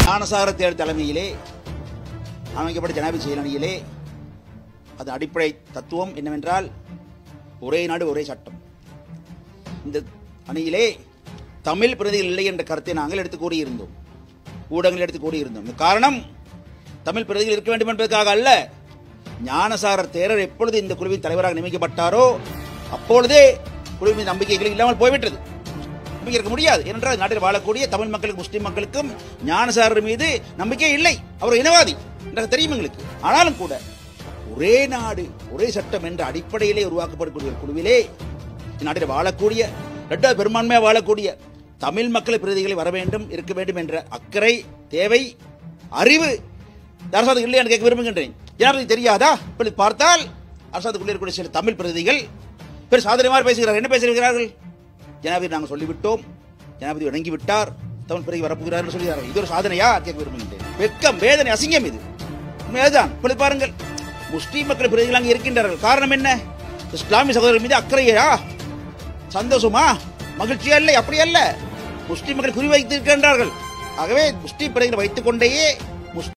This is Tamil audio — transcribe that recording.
ஞானசார தேர் தலைமையிலே அமைக்கப்பட்ட ஜனாதிபதி செயலணியிலே அது அடிப்படை தத்துவம் என்னவென்றால் ஒரே நாடு ஒரே சட்டம் இந்த அணியிலே தமிழ் பிரதிகள் இல்லை என்ற கருத்தை நாங்கள் எடுத்து கூறியிருந்தோம் ஊடகங்கள் எடுத்து கூறியிருந்தோம் இந்த காரணம் தமிழ் பிரதிகள் இருக்க வேண்டும் என்பதற்காக அல்ல ஞானசாரர் தேரர் எப்பொழுது இந்த குழுவின் தலைவராக நியமிக்கப்பட்டாரோ அப்பொழுதே குழுவின் நம்பிக்கைகள் இல்லாமல் போய்விட்டது நம்பிக்கை இருக்க முடியாது ஏனென்றால் நாட்டில் வாழக்கூடிய தமிழ் மக்களுக்கும் முஸ்லிம் மக்களுக்கும் ஞானசாரர் மீது நம்பிக்கை இல்லை அவர் இனவாதி என்று தெரியும் எங்களுக்கு ஆனாலும் கூட ஒரே நாடு ஒரே சட்டம் என்ற அடிப்படையிலே உருவாக்கப்படக்கூடிய ஒரு குழுவிலே நாட்டில் வாழக்கூடிய இரண்டாவது பெரும்பான்மையாக வாழக்கூடிய தமிழ் மக்கள் பிரதிகளை வர வேண்டும் இருக்க வேண்டும் என்ற அக்கறை தேவை அறிவு அரசாங்கம் இல்லை என்று கேட்க விரும்புகின்றேன் ஜனாதிபதி தெரியாதா இப்படி பார்த்தால் அரசாங்கத்துக்குள்ளே இருக்கக்கூடிய சில தமிழ் பிரதிகள் பெரு சாதனைமார் பேசுகிறார்கள் என்ன பேசுகிறார்கள் ஜனாதிபதி நாங்கள் சொல்லிவிட்டோம் ஜனாதிபதி வணங்கி விட்டார் தமிழ் பிரதி வரப்போகிறார் என்று சொல்கிறார்கள் இது ஒரு சாதனையா கேட்க விரும்புகின்றேன் வெட்கம் வேதனை அசிங்கம் இது உண்மையாதான் இப்படி பாருங்கள் முஸ்லீம் மக்கள் பிரதிகள் அங்கே இருக்கின்றார்கள் காரணம் என்ன இஸ்லாமிய சகோதரர்கள் மீது அக்கறையா சந்தோஷமா மகிழ்ச்சியா இல்லை அப்படி அல்ல முஸ்லீம் மக்கள் குறிவைத்திருக்கின்றார்கள் ஆகவே முஸ்லீம் பிரதிகளை வைத்துக் கொண்டேயே